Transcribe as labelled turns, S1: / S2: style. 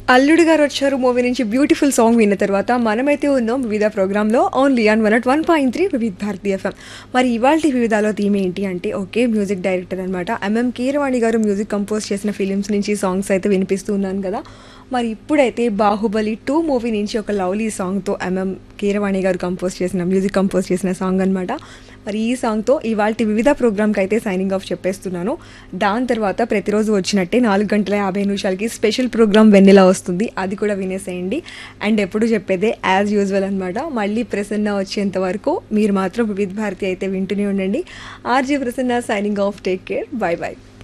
S1: అల్లుడు గారు వచ్చారు మూవీ నుంచి బ్యూటిఫుల్ సాంగ్ విన్న తర్వాత మనమైతే ఉన్నాం వివిధ ప్రోగ్రాంలో only on one at one point three Vividh Bharati FM మరి ఇవాళ వివిధాలో థీమ్ ఏంటి అంటే ఓకే మ్యూజిక్ డైరెక్టర్ అనమాట ఎంఎం కీరవాణి గారు మ్యూజిక్ కంపోజ్ చేసిన ఫిలిమ్స్ నుంచి సాంగ్స్ అయితే వినిపిస్తూ ఉన్నాను కదా మరి ఇప్పుడైతే బాహుబలి టూ మూవీ నుంచి ఒక లవ్లీ సాంగ్తో ఎంఎం కీరవాణి గారు కంపోజ్ చేసిన మ్యూజిక్ కంపోజ్ చేసిన సాంగ్ అనమాట మరి ఈ సాంగ్తో ఇవాళ వివిధ ప్రోగ్రామ్కి అయితే సైనింగ్ ఆఫ్ చెప్పేస్తున్నాను దాని తర్వాత ప్రతిరోజు వచ్చినట్టే నాలుగు గంటల యాభై నిమిషాలకి స్పెషల్ ప్రోగ్రామ్ వెన్నెలా వస్తుంది అది కూడా వినేసేయండి అండ్ ఎప్పుడు చెప్పేదే యాజ్ యూజువల్ అనమాట మళ్ళీ ప్రసన్న వచ్చేంత వరకు మీరు మాత్రం వివిధ భారతి అయితే వింటూనే ఉండండి RJ Prasanna signing off take care bye by